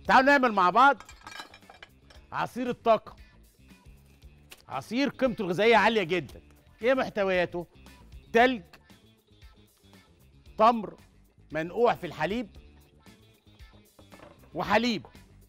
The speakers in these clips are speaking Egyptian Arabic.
تعالوا نعمل مع بعض عصير الطاقه عصير قيمته الغذائيه عاليه جدا ايه محتوياته تلج تمر منقوع في الحليب وحليب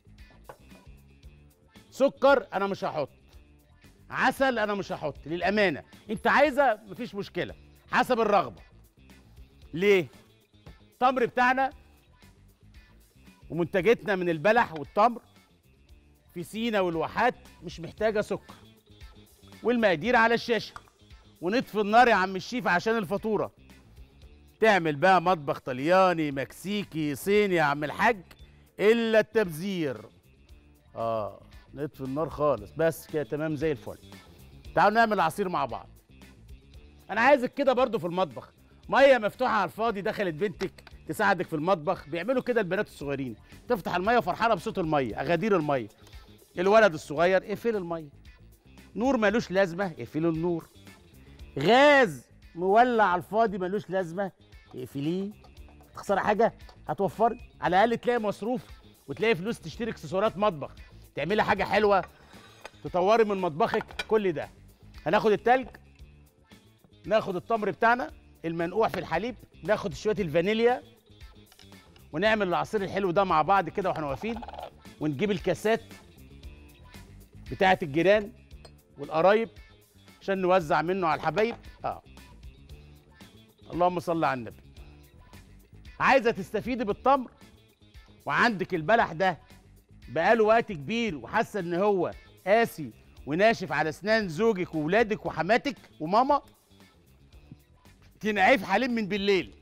سكر انا مش هحط عسل انا مش هحط للامانه انت عايزه مفيش مشكله حسب الرغبه ليه التمر بتاعنا ومنتجاتنا من البلح والتمر في سينا والواحات مش محتاجه سكر والمقادير على الشاشه ونطفي النار يا عم الشيف عشان الفاتوره تعمل بقى مطبخ طلياني مكسيكي صيني يا عم الحاج الا التبذير اه نطفي النار خالص بس كده تمام زي الفل تعالوا نعمل عصير مع بعض انا عايزك كده برضو في المطبخ ميه مفتوحه على الفاضي دخلت بنتك تساعدك في المطبخ بيعملوا كده البنات الصغيرين تفتح الميه فرحانه بصوت الميه اغادير الميه الولد الصغير اقفل الميه نور ملوش لازمه اقفلوا النور غاز مولع على الفاضي ملوش لازمه اقفليه تخسري حاجه هتوفري على الاقل تلاقي مصروف وتلاقي فلوس تشتري اكسسوارات مطبخ تعملي حاجه حلوه تطوري من مطبخك كل ده هناخد التلج ناخد التمر بتاعنا المنقوع في الحليب ناخد شويه الفانيليا ونعمل العصير الحلو ده مع بعض كده واحنا واقفين ونجيب الكاسات بتاعه الجيران والقرايب عشان نوزع منه على الحبايب اه اللهم صل على النبي عايزه تستفيدي بالتمر وعندك البلح ده بقاله وقت كبير وحاسه ان هو قاسي وناشف على اسنان زوجك وولادك وحماتك وماما تنقعيه في حليب من بالليل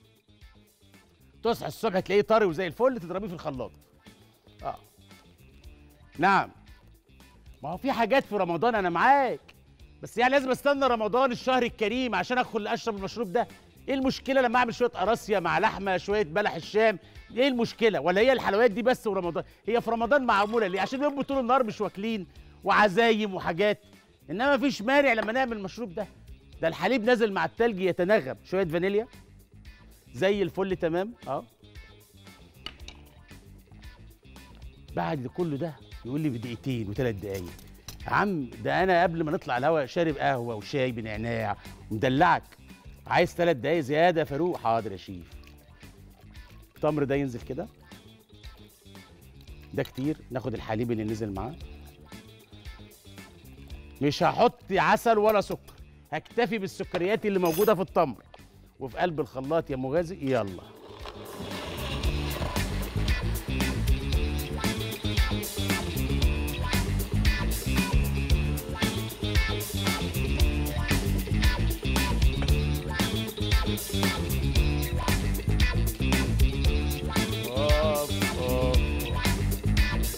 تصحى الصبح تلاقيه طري وزي الفل تضربيه في الخلاط اه نعم ما هو في حاجات في رمضان انا معاك بس يعني لازم استنى رمضان الشهر الكريم عشان ادخل اشرب المشروب ده ايه المشكله لما اعمل شويه قراصيا مع لحمه شويه بلح الشام ايه المشكله ولا هي الحلويات دي بس ورمضان هي في رمضان معموله ليه عشان يبقوا طول النهار مش واكلين وعزايم وحاجات انما مفيش مانع لما نعمل المشروب ده ده الحليب نازل مع التلج يتناغم شويه فانيليا زي الفل تمام اه بعد كل ده يقول لي بدقيقتين وثلاث دقايق يا عم ده انا قبل ما نطلع الهوا شارب قهوه وشاي بنعناع ومدلعك عايز ثلاث دقايق زياده يا فاروق حاضر يا شيف التمر ده ينزل كده ده كتير ناخد الحليب اللي نزل معاه مش هحط عسل ولا سكر هكتفي بالسكريات اللي موجوده في التمر وفي قلب الخلاط يا مغازي يلا أوف، أوف، أوف.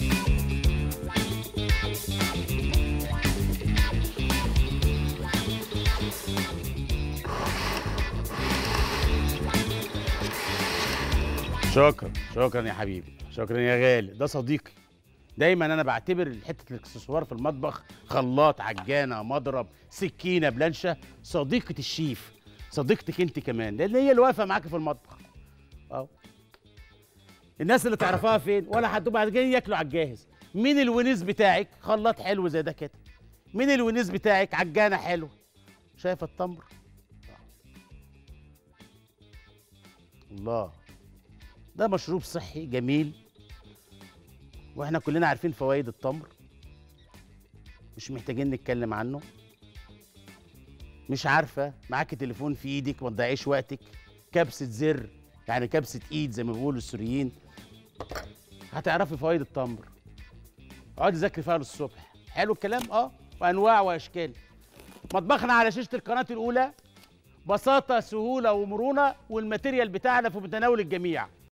شكرا شكرا يا حبيبي شكرا يا غالي ده صديقي دايما انا بعتبر حته الاكسسوار في المطبخ خلاط عجانه مضرب سكينه بلانشه صديقه الشيف صديقتك انت كمان لان هي اللي واقفه معاك في المطبخ اه الناس اللي تعرفها فين ولا حد بعد كده ياكلوا على الجاهز مين الونيس بتاعك خلاط حلو زي ده كده مين الونيس بتاعك عجانه حلو شايف التمر الله ده مشروب صحي جميل واحنا كلنا عارفين فوائد التمر مش محتاجين نتكلم عنه مش عارفه معاك تليفون في ايدك ما تضيعيش وقتك كبسه زر يعني كبسه ايد زي ما بيقولوا السوريين هتعرفي فوائد التمر اقعدي ذاكري فيها للصبح حلو الكلام اه وانواع واشكال مطبخنا على شاشه القناه الاولى بساطه سهوله ومرونه والماتيريال بتاعنا في متناول الجميع